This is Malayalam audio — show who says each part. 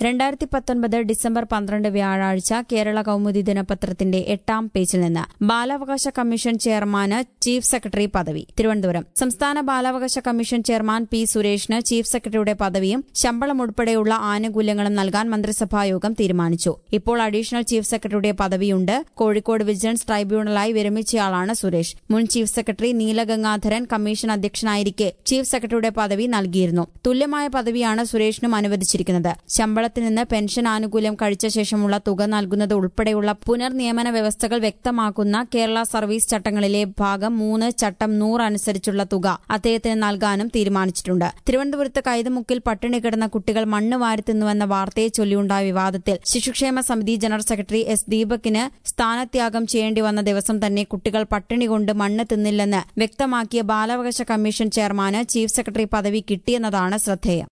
Speaker 1: രണ്ടായിരത്തി പത്തൊൻപത് ഡിസംബർ പന്ത്രണ്ട് വ്യാഴാഴ്ച കേരള കൌമുദി ദിനപത്രത്തിന്റെ എട്ടാം പേജിൽ നിന്ന് ബാലാവകാശ കമ്മീഷൻ ചെയർമാന് ചീഫ് സെക്രട്ടറി പദവി തിരുവനന്തപുരം സംസ്ഥാന ബാലാവകാശ കമ്മീഷൻ ചെയർമാൻ പി സുരേഷിന് ചീഫ് സെക്രട്ടറിയുടെ പദവിയും ശമ്പളം ഉൾപ്പെടെയുള്ള ആനുകൂല്യങ്ങളും നൽകാൻ മന്ത്രിസഭായോഗം തീരുമാനിച്ചു ഇപ്പോൾ അഡീഷണൽ ചീഫ് സെക്രട്ടറിയുടെ പദവിയുണ്ട് കോഴിക്കോട് വിജിലൻസ് ട്രൈബ്യൂണലായി വിരമിച്ചയാളാണ് സുരേഷ് മുൻ ചീഫ് സെക്രട്ടറി നീലഗംഗാധരൻ കമ്മീഷൻ അധ്യക്ഷനായിരിക്കെ ചീഫ് സെക്രട്ടറിയുടെ പദവി നൽകിയിരുന്നു തുല്യമായ പദവിയാണ് സുരേഷിനും അനുവദിച്ചിരിക്കുന്നത് ശമ്പളത്തിൽ നിന്ന് പെൻഷൻ ആനുകൂല്യം കഴിച്ച ശേഷമുള്ള തുക നൽകുന്നത് ഉൾപ്പെടെയുള്ള പുനർനിയമന വ്യവസ്ഥകൾ വ്യക്തമാക്കുന്ന കേരള സർവീസ് ചട്ടങ്ങളിലെ ഭാഗം മൂന്ന് ചട്ടം നൂറ് അനുസരിച്ചുള്ള തുക അദ്ദേഹത്തിന് നൽകാനും തീരുമാനിച്ചിട്ടുണ്ട് തിരുവനന്തപുരത്ത് കൈതമുക്കിൽ പട്ടിണി കിടന്ന കുട്ടികൾ മണ്ണ് വാരിത്തിന്നുവെന്ന വാർത്തയെ ചൊല്ലിയുണ്ടായ വിവാദത്തിൽ ശിശുക്ഷേമ സമിതി ജനറൽ സെക്രട്ടറി എസ് ദീപകിന് സ്ഥാനത്യാഗം ചെയ്യേണ്ടി വന്ന ദിവസം തന്നെ കുട്ടികൾ പട്ടിണി കൊണ്ട് മണ്ണ് തിന്നില്ലെന്ന് വ്യക്തമാക്കിയ ബാലാവകാശ കമ്മീഷൻ ചെയർമാന് ചീഫ് സെക്രട്ടറി പദവി കിട്ടിയെന്നതാണ് ശ്രദ്ധേയം